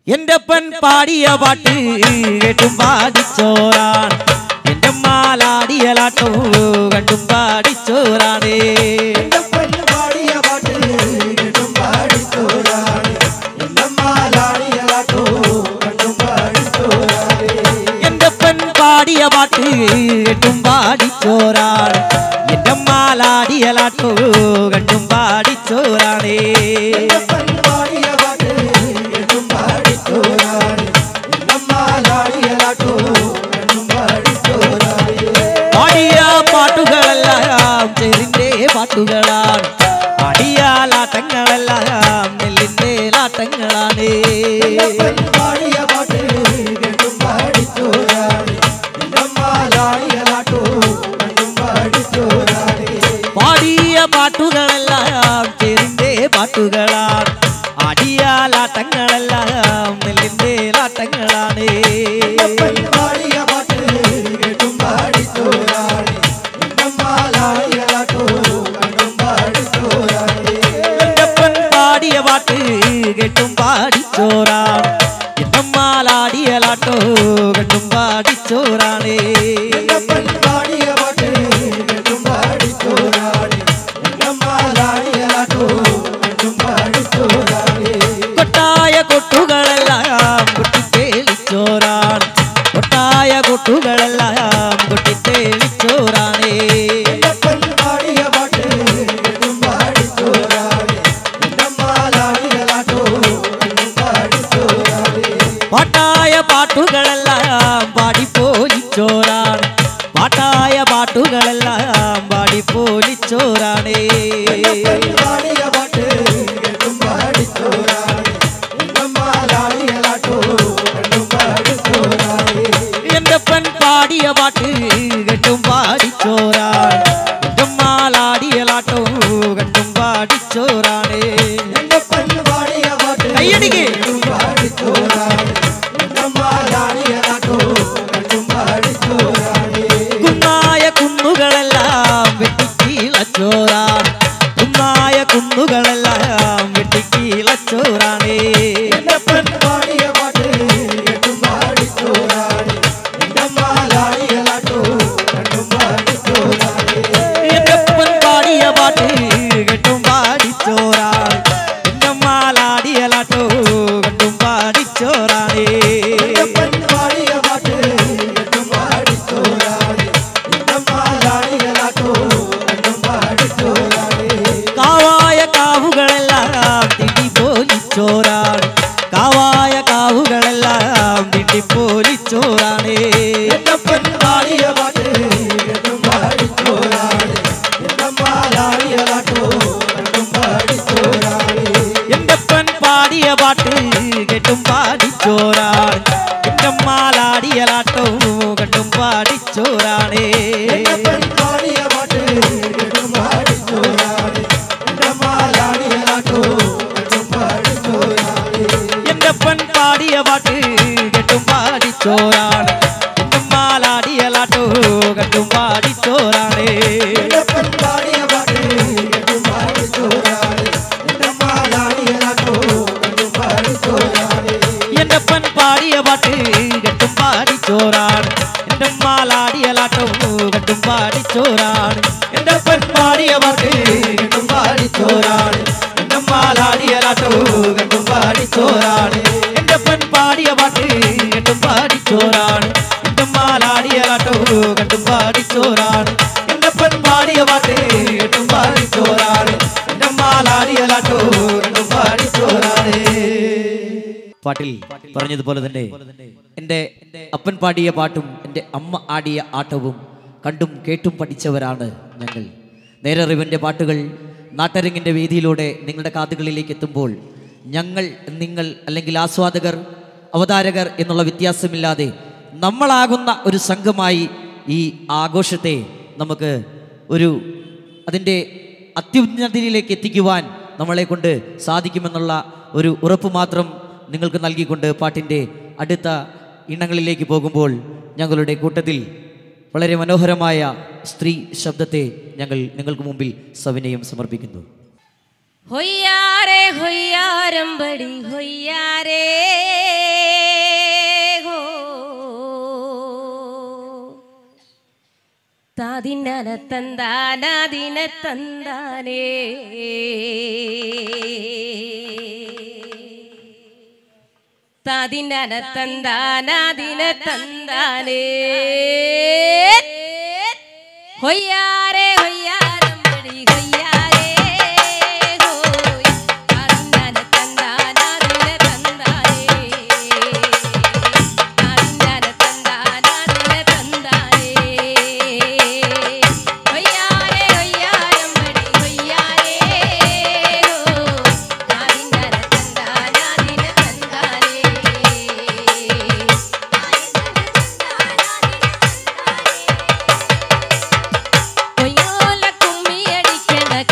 എന്റെ പൻ പാടിയ പാട്ട് കേട്ടും പാടിച്ചോറാണ് എന്റെ മാലാടിയലാട്ടോ കണ്ടും പാടിച്ചോറാണ് എന്റെ പൻ പാടിയ പാട്ട് കേട്ടും പാടിച്ചോറാണ് എന്റെ മാലാടിയലാട്ടോ കണ്ടും പാടിച്ചോറാണ് പാടിയ പാട്ടുകളെല്ലാം ചെറിന്റെ പാട്ടുകളാണ് അടിയാലാട്ടങ്ങളെല്ലാം നെല്ലിന്റെ ലാട്ടങ്ങളാണ് പാടിയ പാട്ടുകളെല്ലാം ചെറിന്റെ പാട്ടുകളാണ് അടിയാലാട്ടങ്ങളെല്ലാം നെല്ലിന്റെ ലാട്ടങ്ങളാണ് എന്റപ്പൻ പാടിയ പാട്ട് കേട്ടും പാടിച്ചോറാണ് എന്നമ്മാലാടിയലാട്ടോ കണ്ടും പാടിച്ചോറാണ് കൊട്ടായ കൊട്ടുകളെല്ലാം കൊട്ടിത്തേളിച്ചോറാണ് കൊട്ടായ കൊട്ടുകളെല്ലാം കൊട്ടിത്തേളിച്ചോറാണ് പാട്ടായ പാട്ടുകളെല്ലാം പാടിപ്പോലിച്ചോറാണ് പാട്ടായ പാട്ടുകളെല്ലാം പാടിപ്പോലിച്ചോറാണ് എന്റെ പെൺ പാടിയ പാട്ട് കെട്ടും പാടിച്ചോറാണ് എന്റെ മാലാടിയലാട്ടോ കണ്ടും പാടിച്ചോറാണ് കയ്യടിക്ക് കുന്നായ കുന്നുകളെല്ലാം വെട്ടിക്കീളച്ചോറാണ് കുന്നായ കുന്നുകളെല്ലാം വെട്ടിക്കീളച്ചോറാണ് എന്റെ പെൺ പാടിയ പാട്ട് കെട്ടും പാടിച്ചോറാണ് എന്റെ മാലാടിയലാട്ടോ കണ്ടും പാടിച്ചോറാണ് കാവായ കാവുകളെല്ലാം തിണ്ടിപ്പോലിച്ചോറാണ് കാവായ കാവുകളെല്ലാം തിണ്ടിപ്പോലിച്ചോറാണ് എന്റെ പെൺ പാടിയ പാട്ട് കേട്ടും പാടിച്ചോറാണ് എന്റെ മാലാടിയലാട്ടോ കണ്ടും പാടിച്ചോറാണ് എന്റെ പെൺ പാടിയ പാട്ട് കേട്ടും പാടിച്ചോറാണ് എന്റെ മാലാടിയലാട്ടോ കണ്ടും പാടിച്ചോറാണ് എന്റെ പെൺ പാടിയ പാട്ട് കെട്ടും പാടിച്ചോറാണ് എന്റെ മാലാടിയലാട്ടോ കെട്ടും പാടിച്ചോറാണ് എന്റെ പെൺ പാടിയ പാട്ട് കെട്ടും പാടിച്ചോറാണ് എന്റെ മാലാടിയലാട്ടോ കെട്ടും പാടിച്ചോറാണ് എന്റെ പെൺ പാടിയ പാട്ട് കെട്ടും പാടിച്ചോറാണ് എന്റെ മാലാടിയലാട്ടോ കെട്ടും പാടിച്ചോറാണ് എന്റെ പെൺ പാടിയ പാട്ട് കെട്ടും പാടിച്ചോറാണ് എന്റെ മാലാടിയലാട്ടോ കെട്ടും പാടിച്ചോറാണ് പാട്ടിൽ പറഞ്ഞതുപോലെ തന്നെ എൻ്റെ അപ്പൻ പാടിയ പാട്ടും എൻ്റെ അമ്മ ആടിയ ആട്ടവും കണ്ടും കേട്ടും പഠിച്ചവരാണ് ഞങ്ങൾ നേരറിവിൻ്റെ പാട്ടുകൾ നാട്ടരങ്ങിൻ്റെ വേദിയിലൂടെ നിങ്ങളുടെ കാതുകളിലേക്ക് എത്തുമ്പോൾ ഞങ്ങൾ നിങ്ങൾ അല്ലെങ്കിൽ ആസ്വാദകർ അവതാരകർ എന്നുള്ള വ്യത്യാസമില്ലാതെ നമ്മളാകുന്ന ഒരു സംഘമായി ഈ ആഘോഷത്തെ നമുക്ക് ഒരു അതിൻ്റെ അത്യുന്നതിയിലേക്ക് എത്തിക്കുവാൻ നമ്മളെ കൊണ്ട് സാധിക്കുമെന്നുള്ള ഒരു ഉറപ്പ് മാത്രം നിങ്ങൾക്ക് നൽകിക്കൊണ്ട് പാട്ടിൻ്റെ അടുത്ത ഇണങ്ങളിലേക്ക് പോകുമ്പോൾ ഞങ്ങളുടെ കൂട്ടത്തിൽ വളരെ മനോഹരമായ സ്ത്രീ ശബ്ദത്തെ ഞങ്ങൾ നിങ്ങൾക്ക് മുമ്പിൽ സവിനയം സമർപ്പിക്കുന്നു ഹൊയ്യാരേ ഹൊയ്യാരമ്പടി ഹൊയ്യാരേ താതിന്നന തന്താനാദിന തന്താനേ താതിന്നന തന്താനാദിന തന്താനേ ഹൊയ്യാരേ ഹൊയ്യാരമ്പടി ഹൊയ്യാരേ ഹോയ് താതിന്നന തന്താനാദിന തന്താനേ താതിന്നന തന്താനാദിന തന്താനേ ഹൊയ്യാരേ ഹൊയ്യാരമ്പടി ഹൊയ്യാരേ ഹോയ് താതിന്നന തന്താനാദിന തന്താനേ കൊയ്യോല കുമ്മിയടിക്കണ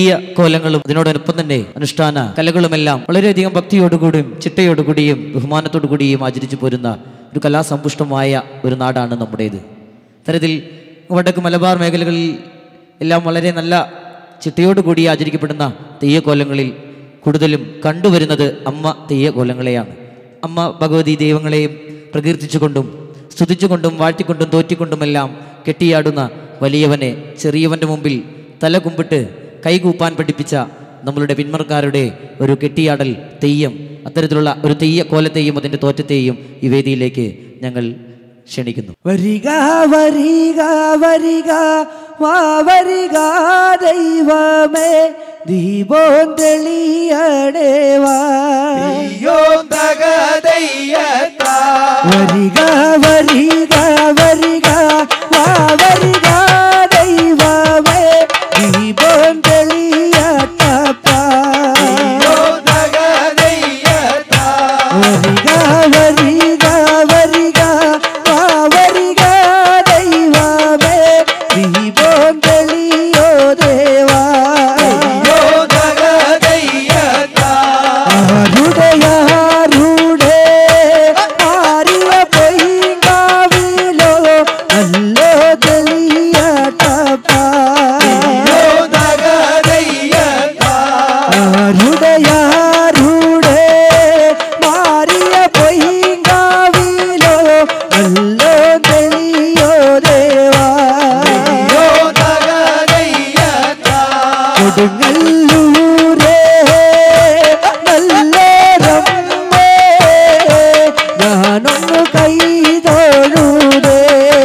തെയ്യ കോലങ്ങളും അതിനോടൊപ്പം തന്നെ അനുഷ്ഠാന കലകളുമെല്ലാം വളരെയധികം ഭക്തിയോടുകൂടിയും ചിട്ടയോടുകൂടിയും ബഹുമാനത്തോടു കൂടിയും ആചരിച്ചു പോരുന്ന ഒരു കലാസമ്പുഷ്ടമായ ഒരു നാടാണ് നമ്മുടേത് തരത്തിൽ വടക്ക് മലബാർ മേഖലകളിൽ എല്ലാം വളരെ നല്ല ചിട്ടയോടുകൂടി ആചരിക്കപ്പെടുന്ന തെയ്യക്കോലങ്ങളിൽ കൂടുതലും കണ്ടുവരുന്നത് അമ്മ തെയ്യക്കോലങ്ങളെയാണ് അമ്മ ഭഗവതി ദൈവങ്ങളെയും പ്രകീർത്തിച്ചുകൊണ്ടും സ്തുതിച്ചുകൊണ്ടും വാഴ്ത്തിക്കൊണ്ടും തോറ്റിക്കൊണ്ടുമെല്ലാം കെട്ടിയാടുന്ന വലിയവനെ ചെറിയവൻ്റെ മുമ്പിൽ തല കുമ്പിട്ട് കൈകൂപ്പാൻ പഠിപ്പിച്ച നമ്മളുടെ പിന്മർക്കാരുടെ ഒരു കെട്ടിയാടൽ തെയ്യം അത്തരത്തിലുള്ള ഒരു തെയ്യ കോലത്തെയും അതിൻ്റെ തോറ്റത്തെയും ഈ വേദിയിലേക്ക് ഞങ്ങൾ ക്ഷണിക്കുന്നു വരിക വരിക വരിക വാ വരിക ദൈവമേ ദീപോം തെളിയണേ വാ വരിക വരിക വരിക വാ വരിക ദൈവമേ ദീപോം തെളിയട്ടപ്പാ വരിക വരിക വരിക വാ വരിക ദൈവമേ ദീപോം തെളിയോ ദേവാ ആരുടെയാരുടെ ആരിയ പൊയ്കാവിലോ അല്ലോ തെളിയട്ടപ്പാ ആരുടെയാരുടെ മാറിയ പൊയ്കാവിലോ അല്ലോ തെളിയോ ദേവാ കൊടുങ്ങല്ലൂരേ നല്ലേരമ്മേ ഞാനൊന്നു കൈതൊഴുതേ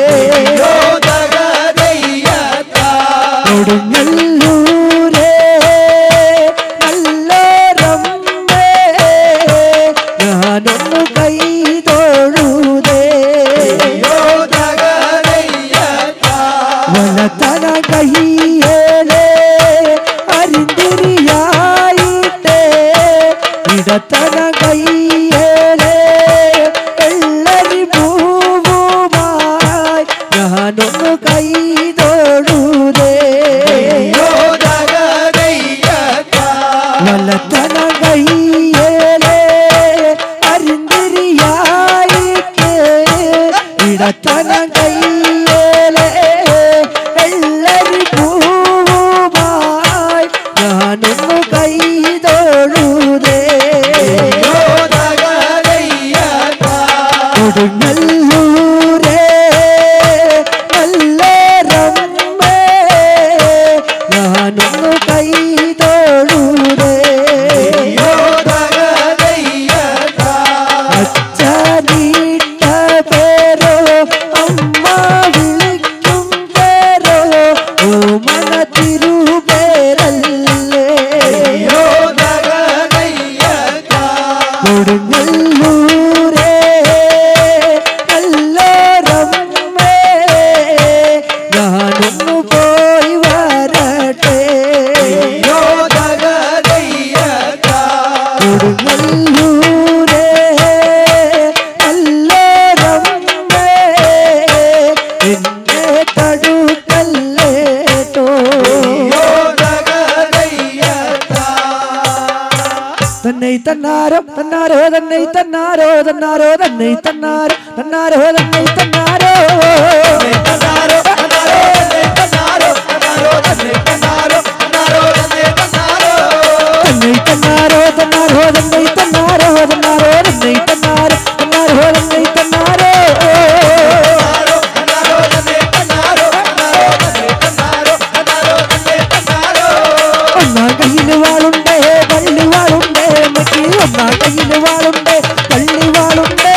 കൊടുങ്ങല്ലൂരേ നല്ലേരമ്മേ ഞാനൊന്നു കൈതൊഴുതേ വലത്തന കയ്യേലേ അരിന്തിരിയായിട്ടേ ഇടത്തന കയ്യേലേ എള്ളരി പൂവുമായി ഞാനൊന്നു കൈതൊഴുതേ വലത്തന കയ്യേലേ അരിന്തിരിയായിട്ടേ ഇടത്തന കയ്യേലേ എള്ളരി പൂവുമായി ഞാനൊന്നു കൈതൊഴുതേ കൊടുങ്ങല്ലൂരേ നല്ലേരമ്മേ ഞാനൊന്നു കൈതൊഴുതേ അച്ഛനീട്ട പേരോ അമ്മ വിളിക്കും പേരോ ഓമന തിരുപേരല്ലേ കൊടുങ്ങല്ലൂരേ നല്ലോരമ്മേ ഞാനൊന്നു പോയി വരട്ടെ കൊടുങ്ങല്ലൂരേ നല്ലോരമ്മേ എന്നെ തടുക്കല്ലേട്ടോ തന്നൈ തന്നാരോ തന്നാരോ തന്നൈ തന്നാരോ തന്നാരോ തന്നൈ തന്നാരോ തന്നാരോ തന്നൈ തന്നാരോ തന്നൈ തന്നാരോ തന്നാരോ തന്നൈ തന്നാരോ തന്നാരോ തന്നൈ തന്നാരോ തന്നാരോ തന്നൈ തന്നാരോ ഒന്നാം കയ്യില് വാളുണ്ടേ പള്ളി വാളുണ്ടേ മക്കി ഒന്നാം കയ്യില് വാളുണ്ടേ പള്ളി വാളുണ്ടേ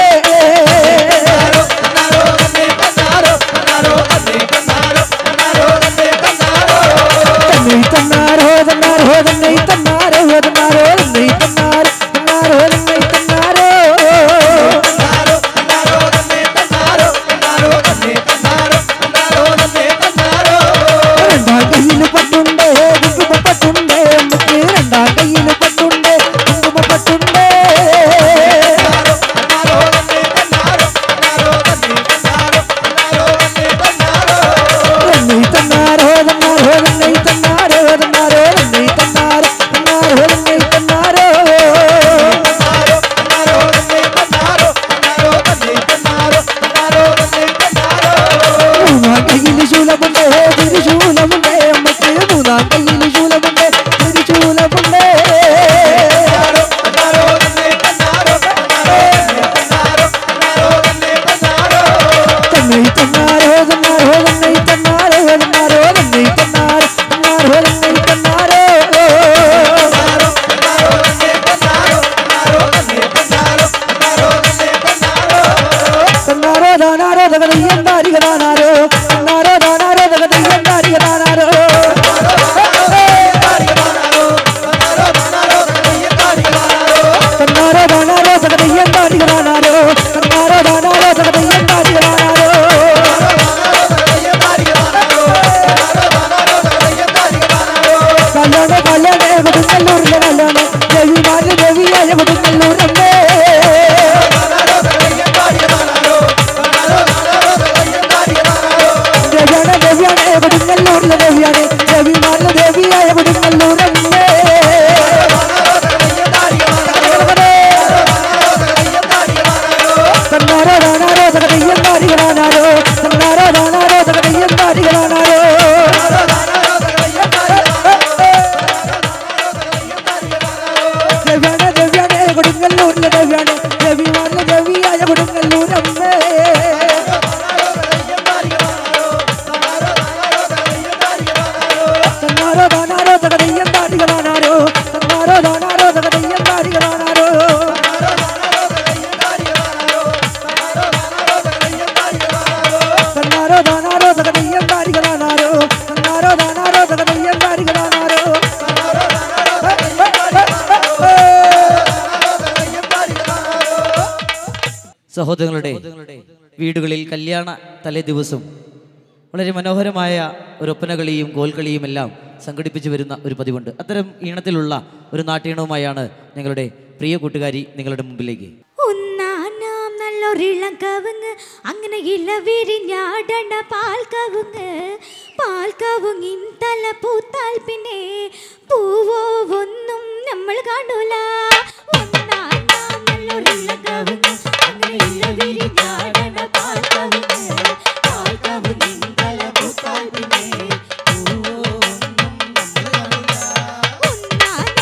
തന്നൈ തന്നാരോ തന്നാരോ തന്നൈ തന്നാരോ തന്നാരോ തന്നൈ തന്നാരോ താനാരോ തന്നാരോ താനാരോ തകതയ്യം താരികളാനാരോ കല്യാണ കല്യാണ കൊടുങ്ങല്ലൂരിലെ കല്യാണ രവിമാരുടെ രവിയായ കൊടുങ്ങല്ലൂരമ്മേ രവിയാണ് രവിയാണ് കൊടുങ്ങല്ലൂരിലെ രവിയാണ് രവിമാരുടെ രവിയായ കൊടുങ്ങല്ലൂരമ്മേ തന്നാരോ താനാരോ തകതയ്യം താരികളാനാരോ തന്നാരോ താനാരോ തകതയ്യം താരികളാനാരോ രവിയാണ് രവിയാണ് കൊടുങ്ങല്ലൂരിലെ രവിയാണ് രവിമാരിലെ രവിയായ കൊടുങ്ങല്ലൂരമ്മേ തന്നാരോ താനാരോ തകതയ്യം താരികളാനാരോ തന്നാരോ താനാരോ തകതയ്യം താരികളാനാരോ തന്നാരോ താനാരോ തകതയ്യം താരികളാനാരോ തന്നാരോ താനാരോ തകതയ്യം താരികളാനാരോ സഹോദരങ്ങളുടെ വീടുകളിൽ കല്യാണ തലേ ദിവസം വളരെ മനോഹരമായ ഒരു ഒപ്പനകളിയും ഗോൽക്കളിയും എല്ലാം സംഘടിപ്പിച്ചു വരുന്ന ഒരു പതിവുണ്ട് അത്തരം ഈണത്തിലുള്ള ഒരു നാട്ടീണവുമായാണ് ഞങ്ങളുടെ പ്രിയ കൂട്ടുകാരി നിങ്ങളുടെ മുമ്പിലേക്ക് ഒന്നാനാം നല്ലൊരിളം കവുങ്ങ് അങ്ങനെ ഇല വിരിഞ്ഞാടണ പാൽ കവുങ്ങ് പാൽ കവുങ്ങിൻ തല പൂത്താൽ പിന്നെ പൂവോ ഒന്നും നമ്മൾ കാണൂല ഒന്നാനാം നല്ലൊരിളം കവുങ്ങ് അങ്ങനെ ഇല വിരിഞ്ഞാടണ പാൽ കവുങ്ങ് പാൽ കവുങ്ങിൻ തല പൂത്താൽ പിന്നെ പൂവോ ഒന്നും നമ്മൾ കാണൂല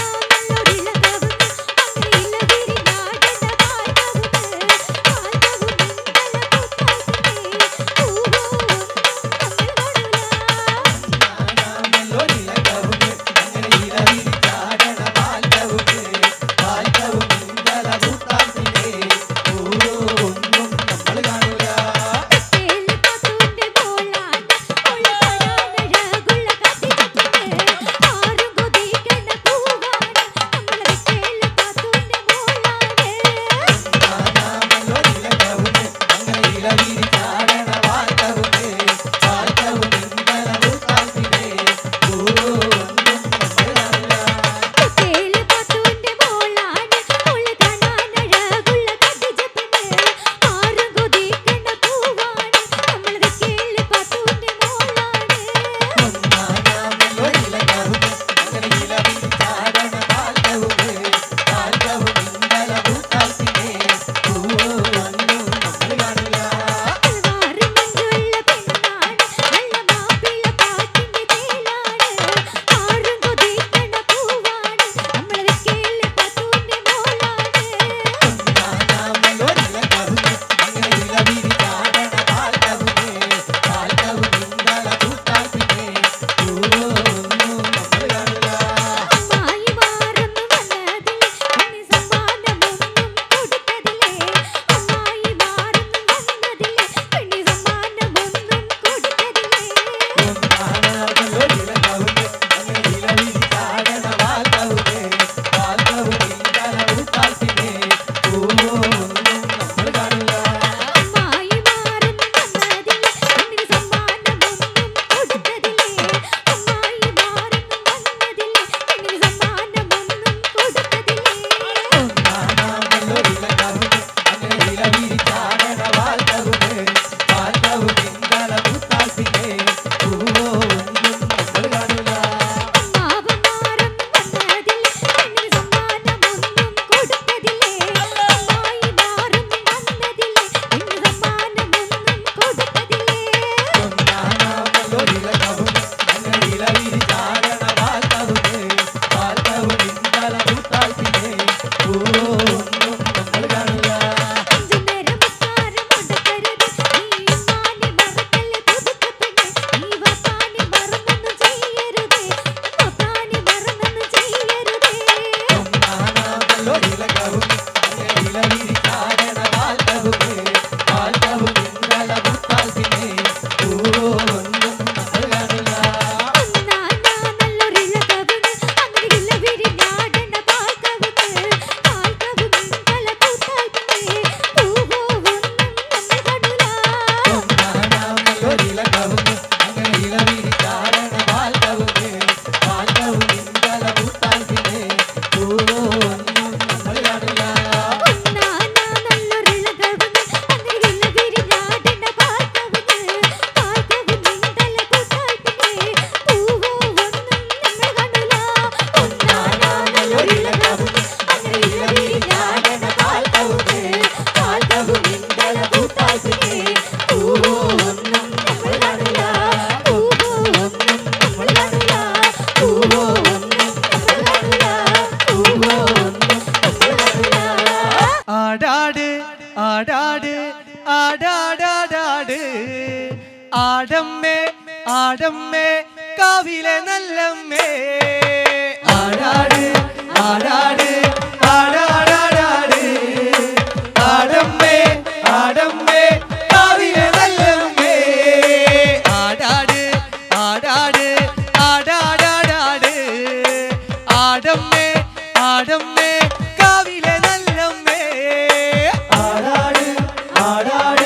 ആടാട് ആടാടാടാട് ആടമ്മേ ആടമ്മേ കാവിലെ നല്ലമ്മേ ആടാട് ആടാട് ആടാടാടാട് ആടമ്മേ ആടമ്മേ കാവിലെ നല്ലമ്മേ ആടാട് ആടാട് ആടാടാടാട് ആടമ്മേ ആടമ്മേ കാവിലെ നല്ലമ്മേ ആടാട് ആടാട്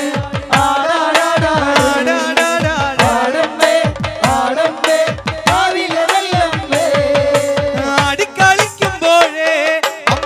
ആടാടാടാടമ്മേ ആടമ്മേ കാവിലെ നല്ലമ്മേ ആടിക്കളിക്കുമ്പോഴേ അമ്മ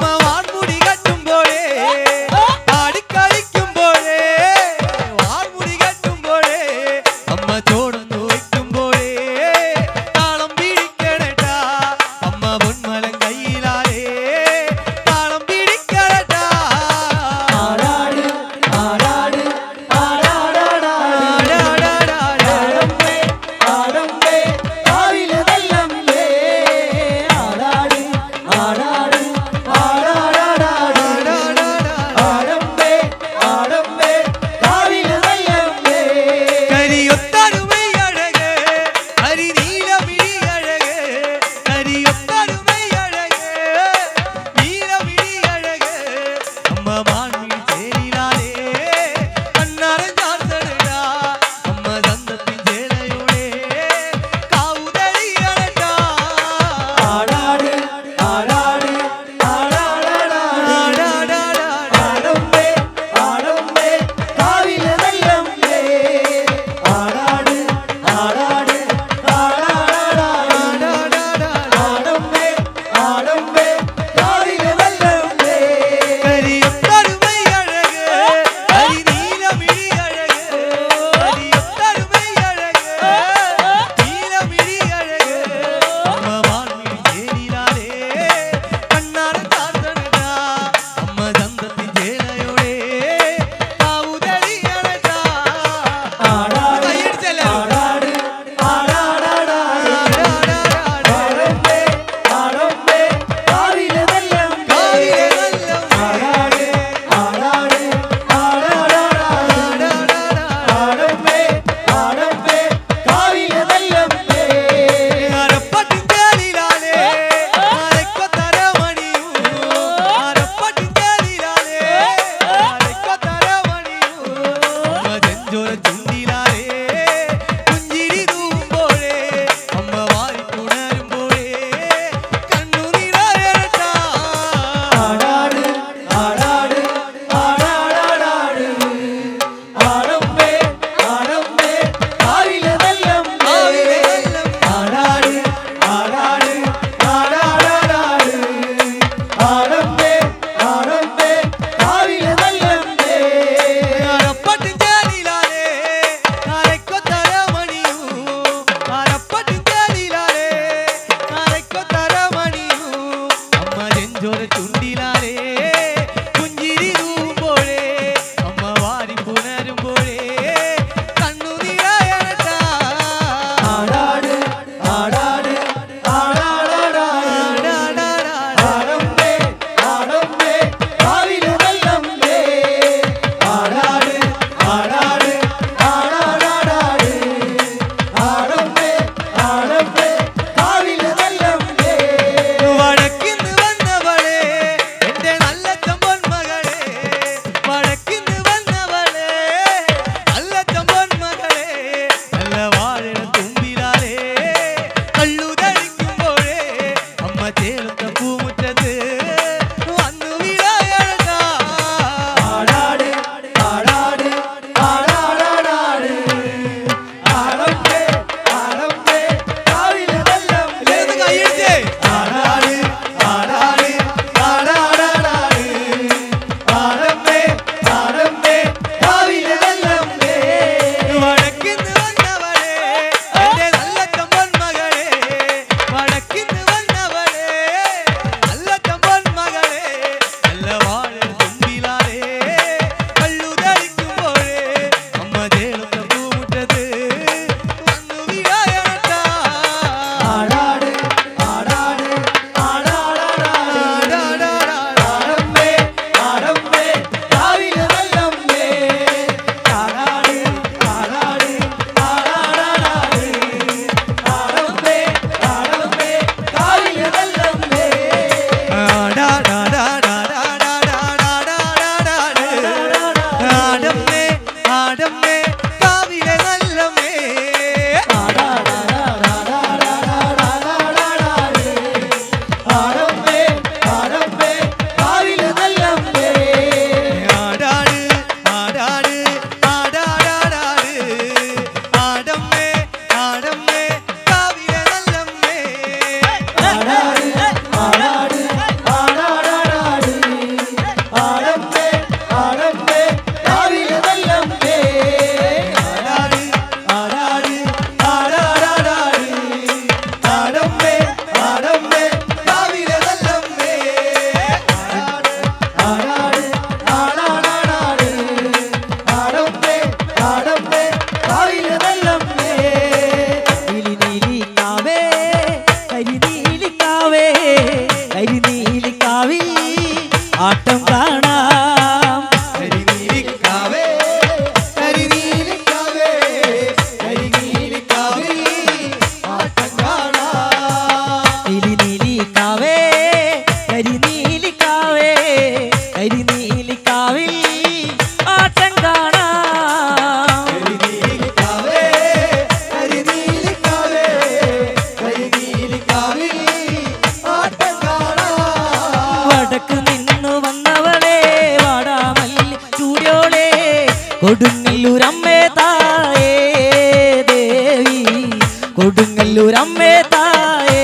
ആട്ടം കാണാം കരിനീലിക്കാവേ കരിനീലിക്കാവേ കരിനീലിക്കാവിൽ ആട്ടം കാണാം നീലി നീലി കാവേ കരിനീലി കാവേ കരിനീലി കാവിൽ ആട്ടം കാണാം കരിനീലിക്കാവേ കരിനീലിക്കാവേ കരിനീലിക്കാവിൽ ആട്ടം കാണാം വടക്ക് നിന്നു വന്നവളെ വാടാമല്ലി ചൂടിയോളെ കൊടുങ്ങല്ലൂരമ്മേ തായേ ദേവി കൊടുങ്ങല്ലൂരമ്മേ തായേ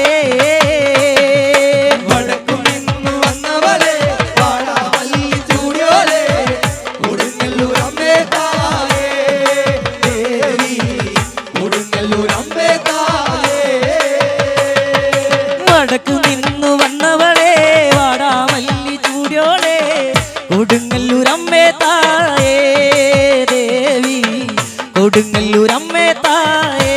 വടക്കു നിന്നു വന്നവളെ വാടാമല്ലി ചൂടിയോളെ കൊടുങ്ങല്ലൂർ അമ്മേ തായേ ദേവി കൊടുങ്ങല്ലൂർ അമ്മേ തായേ വടക്ക് നിന്നു വന്നവളെ വാടാമല്ലി ചൂടിയോളെ കൊടുങ്ങല്ലൂരമ്മേ തായേ ദേവി കൊടുങ്ങല്ലൂരമ്മേ തായേ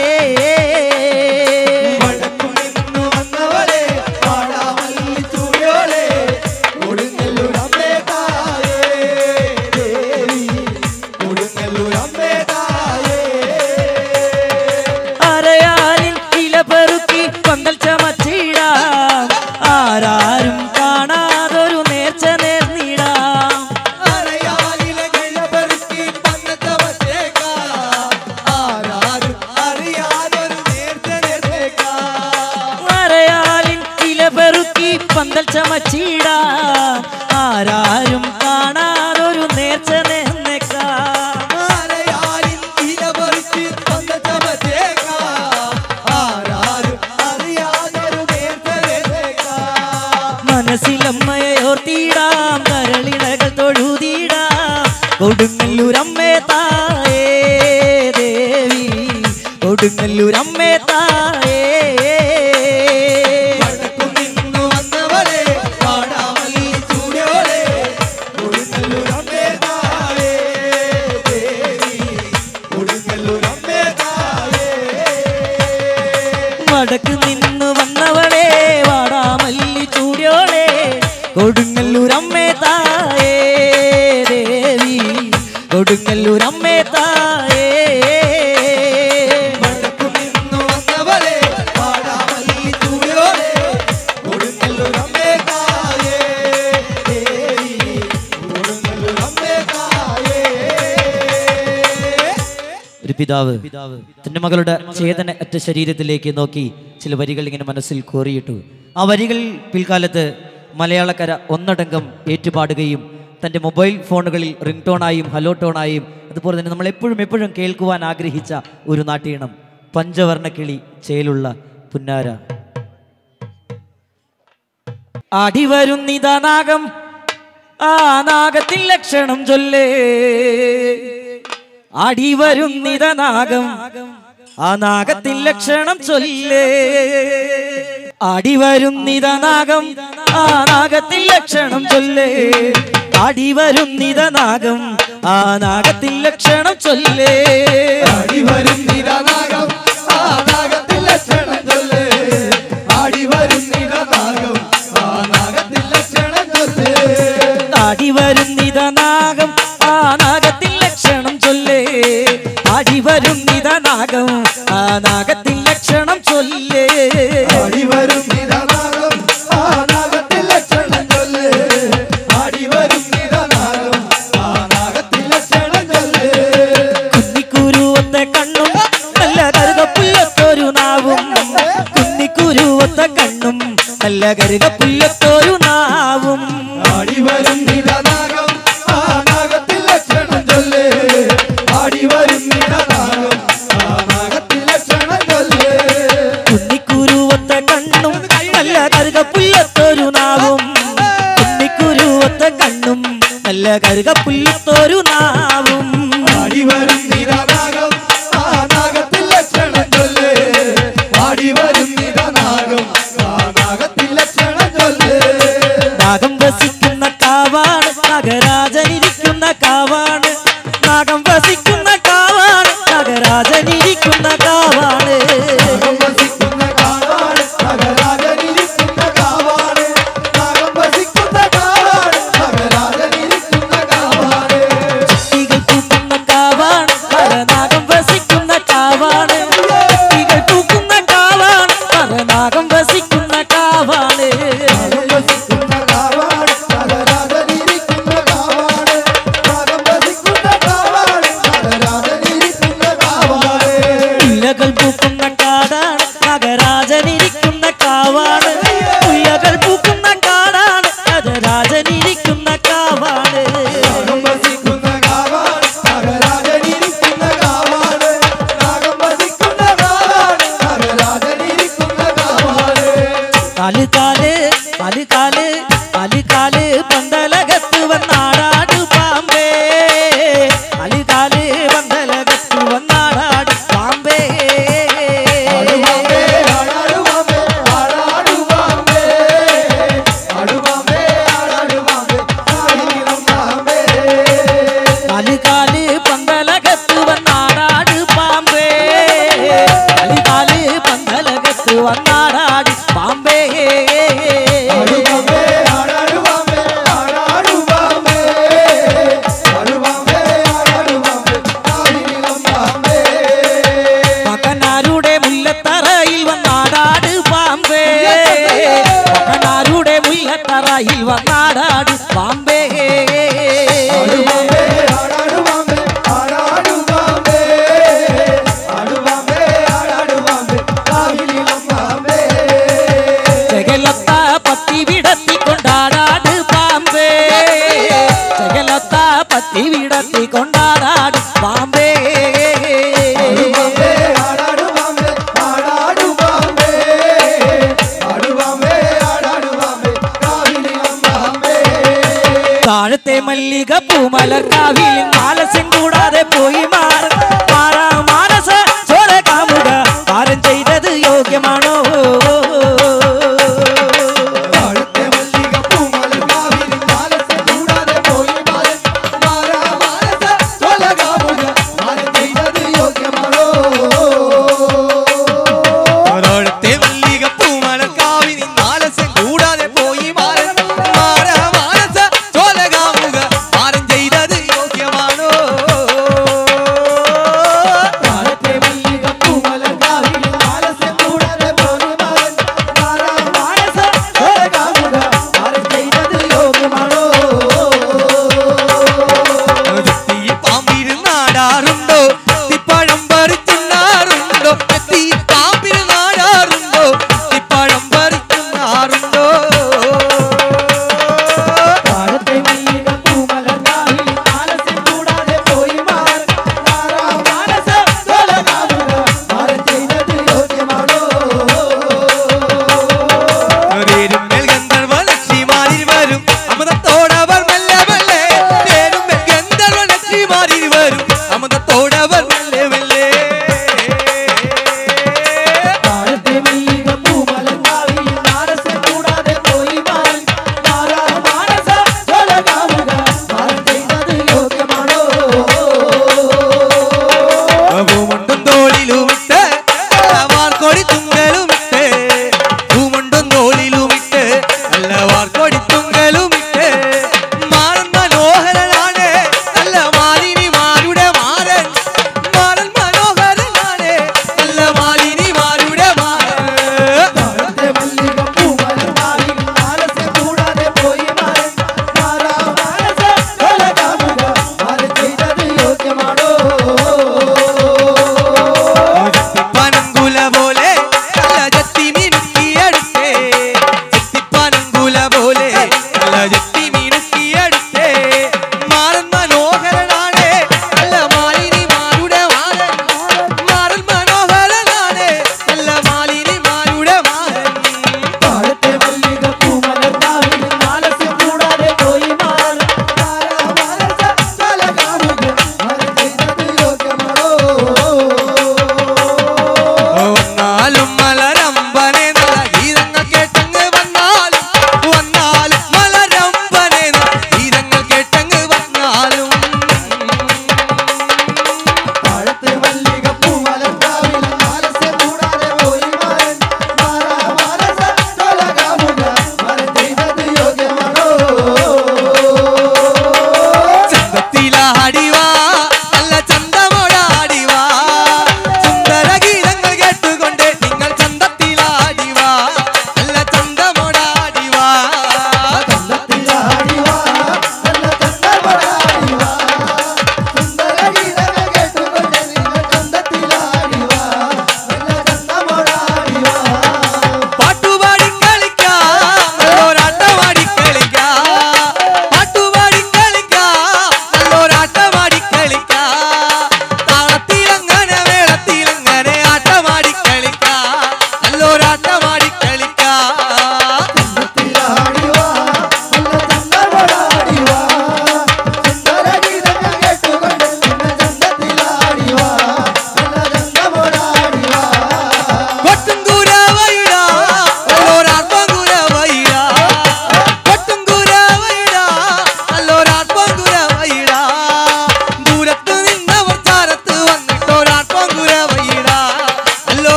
വടക്കു നിന്നു വന്നവളെ വാടാമല്ലി ചൂടിയോളെ കൊടുങ്ങല്ലൂർ അമ്മേ തായേ ദേവി കൊടുങ്ങല്ലൂർ അമ്മേ തായേ അരയാലിൽ ഇല പെറുക്കി പന്തൽ ചമച്ചിടാം ആരാരും കാണാതൊരു നേർച്ച നേർന്നിടാം അറിയാലിലെ കിഴപെറുക്കി പന്നത്തെ വച്ചേക്കാം. ആരാരും അറിയാതൊരു നേർച്ച നേർച്ചേക്കാം. അരയാലിൽ ഇല പെറുക്കി പന്തൽ ചമച്ചിടാം ആരാരും കാണാതൊരു നേർച്ച നേർന്നേക്കാം ആരയാലിൻ ഇലപെറുക്കി പന്നത്തെ വച്ചേക്കാം. ആരാരും അറിയാതൊരു നേർച്ച നേർച്ചേക്കാം. മനസ്സിലമ്മയെ ഓർത്തിടാം കരളിണകൾ തൊഴുതിടാം കൊടുങ്ങല്ലൂരമ്മേ തായേ ദേവി കൊടുങ്ങല്ലൂരമ്മേ തായേ വടക്കു നിന്നു വന്നവളെ വാടാമല്ലി ചൂടിയോളെ കൊടുങ്ങല്ലൂർ അമ്മേ തായേ ദേവി കൊടുങ്ങല്ലൂർ അമ്മേ തായേ വടക്ക് നിന്ന് വന്നവളെ വാടാമല്ലി ചൂടിയോളെ കൊടുങ്ങല്ലൂരമ്മേ തായേ ദേവി കൊടുങ്ങല്ലൂരമ്മേ തായേ വടക്കു നിന്നു വന്നവളെ വാടാമല്ലി ചൂടിയോളെ കൊടുങ്ങല്ലൂർ അമ്മേ തായേ ദേവി കൊടുങ്ങല്ലൂർ അമ്മേ തായേ ഒരു പിതാവ് തന്റെ മകളുടെ ചേതന അറ്റ ശരീരത്തിലേക്ക് നോക്കി ചില വരികൾ ഇങ്ങനെ മനസ്സിൽ കോറിയിട്ടു ആ വരികൾ പിൽക്കാലത്ത് മലയാളക്കര ഒന്നടങ്കം ഏറ്റുപാടുകയും തൻ്റെ മൊബൈൽ ഫോണുകളിൽ റിംഗ് ടോണായും ഹലോ ടോണായും അതുപോലെ തന്നെ നമ്മൾ എപ്പോഴും എപ്പോഴും കേൾക്കുവാൻ ആഗ്രഹിച്ച ഒരു നാട്ടീണം പഞ്ചവർണ്ണ കിളി ചേലുള്ള പുന്നാര അടിവരുന്നിതാ നാഗം ആ നാഗത്തിൽ ലക്ഷണം ചൊല്ലേ അടിവരുന്നിത നാഗം ആ നാഗത്തിൽ ലക്ഷണം ചൊല്ലേ അടിവരുന്നിത നാഗം ആ നാഗത്തിൽ ലക്ഷണം ചൊല്ലേ അടിവരുന്നിത നാഗം ആ നാഗത്തിൽ ലക്ഷണം ചൊല്ലേ ആടിവരും നിരനാഗം ആ നാഗത്തിൽ ലക്ഷണം ചൊല്ല് ആടിവരും നിരനാഗം ആ നാഗത്തിൽ ലക്ഷണം ചൊല്ല് അടിവരുന്നിത നാഗം ആ നാഗത്തിൽ ലക്ഷണം ചൊല്ലേ അടിവരുന്നിത നാഗം ആ നാഗത്തിൽ ലക്ഷണം ചൊല്ലേ ആടിവരും നിരനാഗം ആ നാഗത്തിൽ ലക്ഷണം ചൊല്ല് ആടിവരും നിരനാഗം ആ നാഗത്തിൽ ലക്ഷണം ചൊല്ല് കുന്നിക്കുരുവത്തെ കണ്ണും നല്ല കരുകപ്പുല്ലത്തൊരു നാവും കുന്നിക്കുരുവത്തെ കണ്ണും നല്ല കരുകപ്പുല്ലത്തൊരു നാവും ആടിവരും നിരനാഗം ആ നാഗത്തിൽ ലക്ഷണം ചൊല്ല് ആടിവരും നിരനാഗം ആ നാഗത്തിൽ ലക്ഷണം ചൊല്ല് കുന്നിക്കുരുവത്തെ കണ്ണും നല്ല കരുകപ്പുല്ലത്തൊരു നാവും കുന്നിക്കുരുവത്തെ കണ്ണും നല്ല കരുകപ്പുല്ലത്തൊരു നാവും ആടിവരും നിരനാഗം ആ നാഗത്തിൽ ലക്ഷണം ചൊല്ല് ആടിവരും നിരനാഗം ആ നാഗത്തിൽ ലക്ഷണം ചൊല്ല് നാഗം വസിക്കുന്ന കാവാണ് നഗരാജനിരിക്കുന്ന കാവാണ് നാഗം വസിക്കുന്ന കാവാണ് നഗരാജനിരിക്കുന്ന കാവാണ് നാഗം വസിക്കുന്ന കാവാണ് നഗരാജനിരിക്കുന്ന കാവാണ് നാഗം വസിക്കുന്ന കാവാണ് കാവാണ് നാഗം വസിക്കുന്ന കാവാണ് നാഗരാജനിരിക്കുന്ന കാവാണ് നാഗം വസിക്കുന്ന കാവാണ് നാഗരാജനിരിക്കുന്ന കാവാണ് കാല് കാല് കാല് കാല് കാല് കാല് പന്തലകത്ത് വന്നാടാട് പാമ്പേ കാല് കാല് പന്തലകത്ത് വന്നാടാട് പാമ്പേ ആടുവാമ്പേ ആടാടുവാമ്പേ ആടാടുവാമ്പേ ആടുവാമ്പേ ആടാടുവാമ്പേ ആടിയിളം പാമ്പേ കാല് കാല് പന്തലകത്ത് വന്നാടാട് പാമ്പേ കാല് കാല് പന്തലകത്ത് വന്നാടാട് പാമ്പേ ആടുവാമ്പേ ആടാടുവാമ്പേ ആടാടുവാമ്പേ ആടുവാമ്പേ ആടാടുവാമ്പേ ആടിയിളം പാമ്പേ മകനാരുടെ മുല്ലത്തറയിൽ വന്നാടാട് പാമ്പേ മകനാരുടെ മുല്ലത്തറയിൽ വന്നാടാട് പാമ്പേ ആടുവാമ്പേ ആടാടുവാമ്പേ ആടാടുവാമ്പേ ആടുവാമ്പേ ആടാടുവാമ്പേ ആടിയിളം പാമ്പേ ജഗലത്ത പത്തി വിടത്തി കൊണ്ടാടാട് പാമ്പേ ജഗലത്ത പത്തി വിടത്തി കൊണ്ടാടാട് പാമ്പേ ആടുവാമ്പേ ആടാടുവാമ്പേ ആടാടുവാമ്പേ ആടുവാമ്പേ ആടാടുവാമ്പേ ആടിയിളം പാമ്പേ താഴത്തെ മല്ലിക പൂമലർക്കാവിൽ മാനസം കൂടാതെ പോയി മാറും മാറാ മാനസ ചോര കാമുക പാരം ചെയ്തത് യോഗ്യമാണോ താഴത്തെ മല്ലിക പൂമലർക്കാവിൽ മാനസം കൂടാതെ പോയി മാറൻ. മാറാ മാനസ സ്വലകാമുക മാനം ചെയ്തത് യോഗ്യമാണോ? ഒരോടത്തെ മല്ലിക പൂമലർക്കാവിനി നാലസം കൂടാതെ പോയി മാറൻ മാറ മാനസ ചോലകാമുക മാറൻ ചെയ്തത് യോഗ്യമാണോ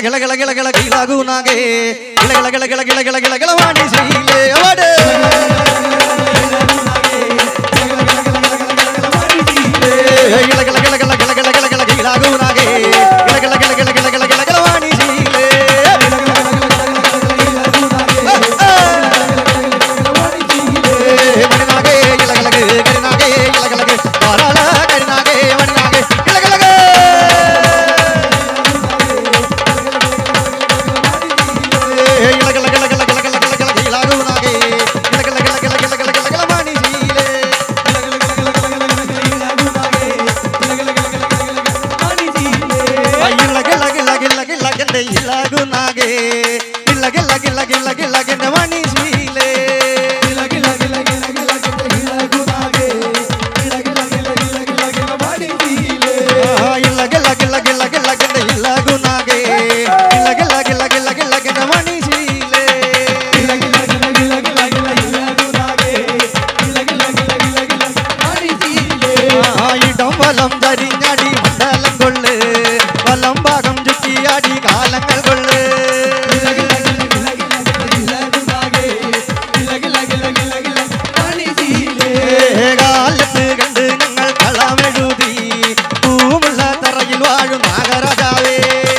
ಗಿಳ ಗಿಳ ಗಿಳ ಗಿಳ ಗೀಳಾಗುನಾಗೆ ಗಿಳ ಗಿಳ ಗಿಳ ಗಿಳ ಗಿಳ ಗಿಳ ಗಿಳ ಗಿಳ ವಾಣಿ ಶೀಲೆ ಅವಡೆ ಗಿಳ ಗಿಳ ಗಿಳ ಗಿಳ ಗಿಳ ಗಿಳ ಗಿಳ ಗಿಳ ಗೀಳಾಗುನಾಗೆ ಗಿಳ ಗಿಳ ಗಿಳ ಗಿಳ ಗಿಳ ಗಿಳ ಗಿಳ ಗಿಳ ವಾಣಿ ಶೀಲೆ ಮಣಿನಾಗೆ ಗಿಳ ಗಿಳ ಗಿಳ ಗರಿನಾಗೆ ಗಿಳ ಗಿಳ ಗಿಳ ಬಾರಾಳ ಗರಿನಾಗೆ ಮಣಿನಾಗೆ ಗಿಳ ಗಿಳ ಗಿಳ ಗಿಳ ಗಿಳ ಗಿಳ ಗಿಳ ಗಿಳ ಗಿಳ ಗಿಳ ಗಿಳ ಗೀಳಾಗುನಾಗೆ ಗಿಳ ಗಿಳ ಗಿಳ ಗಿಳ ಗಿಳ ಗಿಳ ಗಿಳ ಗಿಳ ವಾಣಿ ಶೀಲೆ ಗಿಲ್ಲ ಗಿಲ್ಲ ಗಿಲ್ಲ ಗಿಲ್ಲ ಗಿಲ್ಲ ಗೆಂಡೆ ಇಲ್ಲಾಗುನಾಗೆ ಗಿಲ್ಲ ಗಿಲ್ಲ ಗಿಲ್ಲ ಗಿಲ್ಲ ಗಿಲ್ಲ ಗೆಂಡೆ ವಾಣಿ ಶೀಲೆ ಇಲ್ಲ ಗಿಲ್ಲ ಗಿಲ್ಲ ಗಿಲ್ಲ ಗಿಲ್ಲ ಗೆಂಡೆ ಇಲ್ಲಾಗುನಾಗೆ ಗಿಲ್ಲ ಗಿಲ್ಲ ಗಿಲ್ಲ ಗಿಲ್ಲ ಗಿಲ್ಲ ಗೆಂಡೆ ವಾಣಿ ಶೀಲೆ ഈ ഡംവലം ധരിഞ്ഞടി മണ്ഡലം കൊള്ള് വലം ഭാഗം ചുറ്റിയാടി കാലങ്ങൾ കൊള്ള് കാലത്ത് കണ്ട് ഞങ്ങൾ കളമെഴുതി പൂമുള്ള തറയിൽ വാഴും നാഗരാജാവേ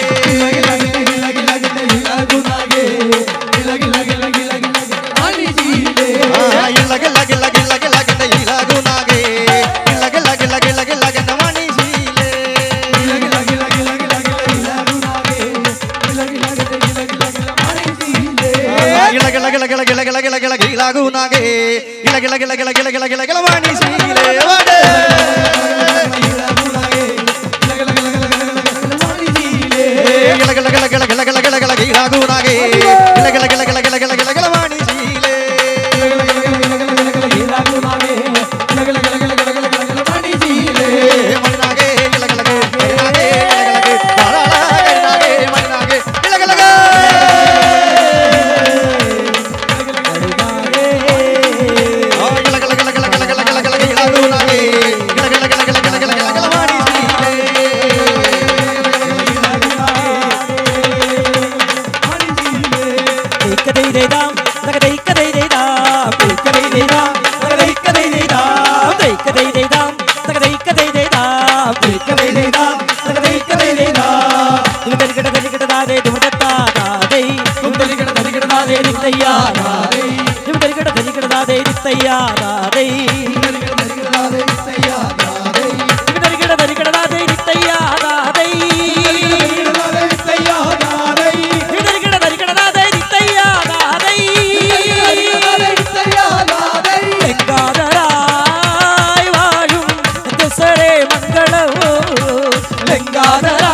ആ, ഇല്ല ഗില്ല ഗില്ല ഗില്ല ഗില്ല ഗില്ല ഇലാകുനാകെ ഇല്ല ഗില്ല ഗില്ല ഗില്ല ഗില്ല ഗില്ല മണിശീലേ ഇല ഗില ഗില ഗില ഗില ഗില ഗില ഗില ഗിലാകുനാകെ ഇല ഗില ഗില ഗില ഗില ഗില ഗില ഗില മണിശീലേ വടേ ഗില ഗില ഗില ഗില ഗില ഗില ഗില ഗില ഗിലാകുനാകെ ഇല ഗില ഗില ഗില ഗില ഗില ഗില ഗില മണിശീലേ മണിനാകെ ഗില ഗില ഗില മണിനാകെ ഗില ഗില ഗില ധാരാള ഗിലാകെ മണിനാകെ ഗില ഗില ഗില ആ ഗില ഗില ഗില ഗില ഗില ഗില ഗില ഗില ഗിലാകുനാകെ ഗില ഗില ഗില ഗില ഗില ഗില ഗില ഗില മണിശീലേ ായി വാഴും മംഗളവോ